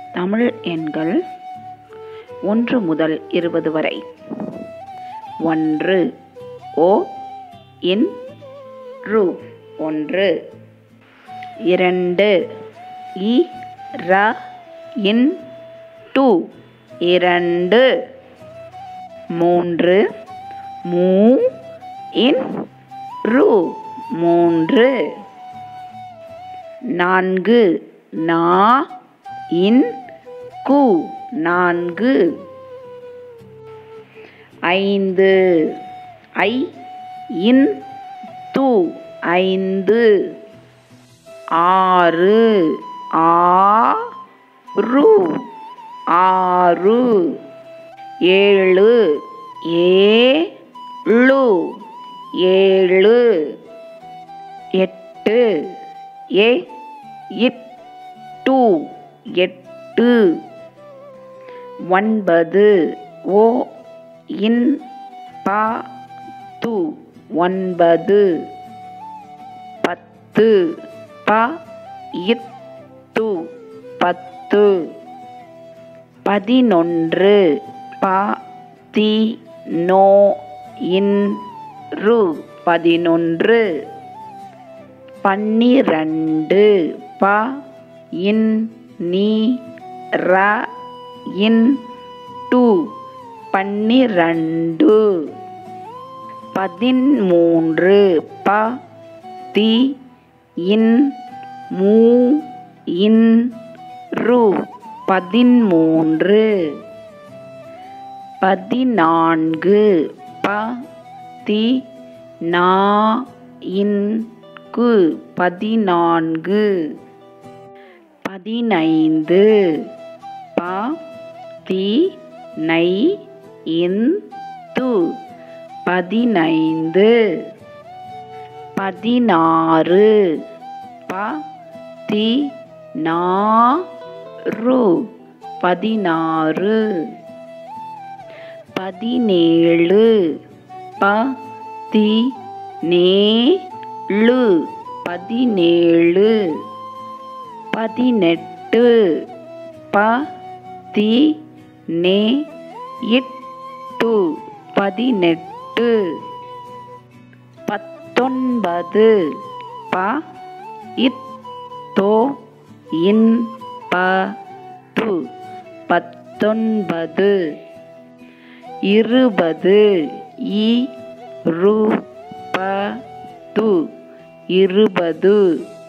தமிழ் எண்கள் ஒன்று முதல் இருபது வரை ஒன்று ஓ இன் ரு ஒன்று இரண்டு இ ர இன் டு இரண்டு மூன்று மூ இன் ரு மூன்று நான்கு நா இன் கு நான்கு ஐந்து ஐ இன் து ஐந்து ஆறு ஆ ரு ஆறு ஏழு ஏழு ஏழு எட்டு ஏ இட்டு எட்டு ஒன்பது ஓ இன் ப து ஒன்பது பத்து ப இத்து பத்து பதினொன்று ப தி நோ இன் ரு பதினொன்று பன்னிரண்டு ப இன் நீ ர இன் டு பன்னிரண்டு பதிமூன்று ப தி இன் மூ இன் ரு பதிமூன்று பதினான்கு ப தி நா இன் கு பதினான்கு பதினைந்து ப தி நை இன் து பதினைந்து பதினாறு ப தி நா ரு பதினாறு பதினேழு ப தி நே ழு பதினேழு பதினெட்டு ப தி நே இட்டு பதினெட்டு பத்தொன்பது ப இத் தோ இன் ப து பத்தொன்பது இருபது இ ரு ப து இருபது